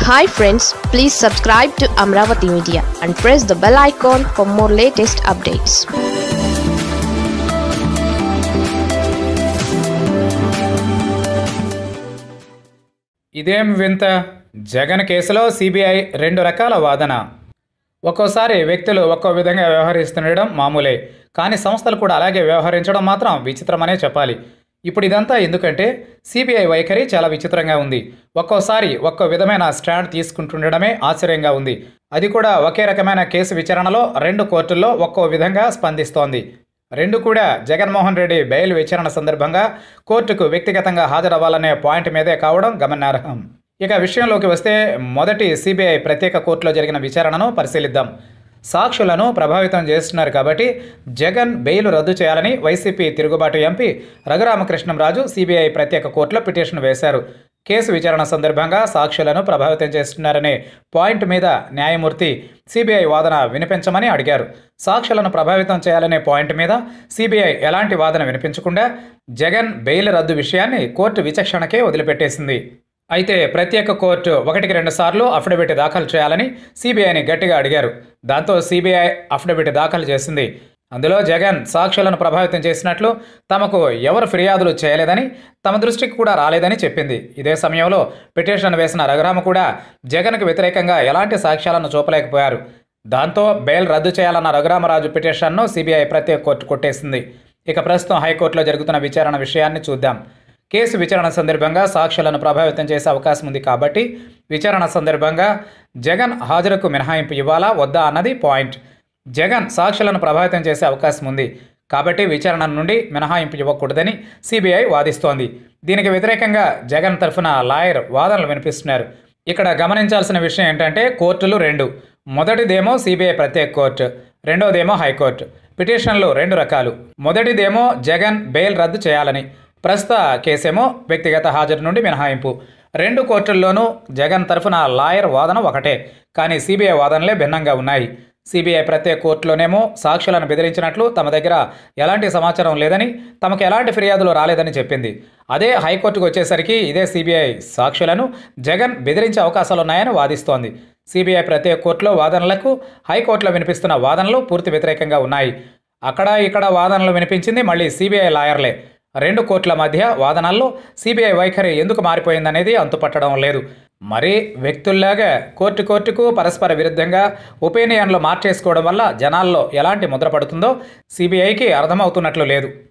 hi friends please subscribe to Amaravati media and press the bell icon for more latest updates ఇదేం వింత జగన్ కేసులో CBI రెండు రకాల వాదన ఒక్కోసారి వ్యక్తులు ఒక్కో విధంగా వ్యవహరిస్తుండడం మామూలే కానీ సంస్థలు కూడా అలాగే వ్యవహరించడం మాత్రం విచిత్రమనే చెప్పాలి ఇప్పుడు ఇదంతా ఎందుకంటే సిబిఐ వైఖరి చాలా విచిత్రంగా ఉంది ఒక్కోసారి ఒక్కో విధమైన స్టాండ్ తీసుకుంటుండడమే ఆశ్చర్యంగా ఉంది అది కూడా ఒకే రకమైన కేసు విచారణలో రెండు కోర్టుల్లో ఒక్కో విధంగా స్పందిస్తోంది రెండు కూడా జగన్మోహన్ రెడ్డి బెయిల్ విచారణ సందర్భంగా కోర్టుకు వ్యక్తిగతంగా హాజరవ్వాలనే పాయింట్ మీదే కావడం గమనార్హం ఇక విషయంలోకి వస్తే మొదటి సిబిఐ ప్రత్యేక కోర్టులో జరిగిన విచారణను పరిశీలిద్దాం సాక్షులను ప్రభావితం చేస్తున్నారు కాబట్టి జగన్ బెయిల్ రద్దు చేయాలని వైసీపీ తిరుగుబాటు ఎంపీ రఘురామకృష్ణంరాజు సిబిఐ ప్రత్యేక కోర్టులో పిటిషన్ వేశారు కేసు విచారణ సందర్భంగా సాక్షులను ప్రభావితం చేస్తున్నారనే పాయింట్ మీద న్యాయమూర్తి సిబిఐ వాదన వినిపించమని అడిగారు సాక్షులను ప్రభావితం చేయాలనే పాయింట్ మీద సిబిఐ ఎలాంటి వాదన వినిపించకుండా జగన్ బెయిల్ రద్దు విషయాన్ని కోర్టు విచక్షణకే వదిలిపెట్టేసింది అయితే ప్రత్యేక కోర్టు ఒకటికి రెండు సార్లు అఫిడవిట్ దాఖలు చేయాలని సిబిఐని గట్టిగా అడిగారు దాంతో సిబిఐ అఫిడవిట్ దాఖలు చేసింది అందులో జగన్ సాక్షులను ప్రభావితం చేసినట్లు తమకు ఎవరు ఫిర్యాదులు చేయలేదని తమ దృష్టికి కూడా రాలేదని చెప్పింది ఇదే సమయంలో పిటిషన్ వేసిన రఘురామ కూడా జగన్కు వ్యతిరేకంగా ఎలాంటి సాక్ష్యాలను చూపలేకపోయారు దాంతో బెయిల్ రద్దు చేయాలన్న రఘురామరాజు పిటిషన్ను సిబిఐ ప్రత్యేక కోర్టు కొట్టేసింది ఇక ప్రస్తుతం హైకోర్టులో జరుగుతున్న విచారణ విషయాన్ని చూద్దాం కేసు విచారణ సందర్భంగా సాక్ష్యాలను ప్రభావితం చేసే అవకాశం ఉంది కాబట్టి విచారణ సందర్భంగా జగన్ హాజరుకు మినహాయింపు ఇవ్వాలా వద్దా అన్నది పాయింట్ జగన్ సాక్షులను ప్రభావితం చేసే అవకాశం ఉంది కాబట్టి విచారణ నుండి మినహాయింపు ఇవ్వకూడదని సిబిఐ వాదిస్తోంది దీనికి వ్యతిరేకంగా జగన్ తరఫున లాయర్ వాదనలు వినిపిస్తున్నారు ఇక్కడ గమనించాల్సిన విషయం ఏంటంటే కోర్టులు రెండు మొదటిదేమో సిబిఐ ప్రత్యేక కోర్టు రెండోదేమో హైకోర్టు పిటిషన్లు రెండు రకాలు మొదటిదేమో జగన్ బెయిల్ రద్దు చేయాలని ప్రస్తుత కేసేమో వ్యక్తిగత హాజరు నుండి మినహాయింపు రెండు కోర్టుల్లోనూ జగన్ తరఫున లాయర్ వాదన ఒకటే కానీ సిబిఐ వాదనలే భిన్నంగా ఉన్నాయి సిబిఐ ప్రత్యేక కోర్టులోనేమో సాక్షులను బెదిరించినట్లు తమ దగ్గర ఎలాంటి సమాచారం లేదని తమకు ఎలాంటి ఫిర్యాదులు రాలేదని చెప్పింది అదే హైకోర్టుకు వచ్చేసరికి ఇదే సిబిఐ సాక్షులను జగన్ బెదిరించే అవకాశాలున్నాయని వాదిస్తోంది సిబిఐ ప్రత్యేక కోర్టులో వాదనలకు హైకోర్టులో వినిపిస్తున్న వాదనలు పూర్తి వ్యతిరేకంగా ఉన్నాయి అక్కడ ఇక్కడ వాదనలు వినిపించింది మళ్ళీ సిబిఐ లాయర్లే రెండు కోర్టుల మధ్య వాదనల్లో సిబిఐ వైఖరి ఎందుకు మారిపోయిందనేది అంతుపట్టడం లేదు మరి వ్యక్తుల్లాగా కోర్టు కోర్టుకు పరస్పర విరుద్ధంగా ఒపీనియన్లు మార్చేసుకోవడం వల్ల జనాల్లో ఎలాంటి ముద్ర పడుతుందో సిబిఐకి అర్థమవుతున్నట్లు లేదు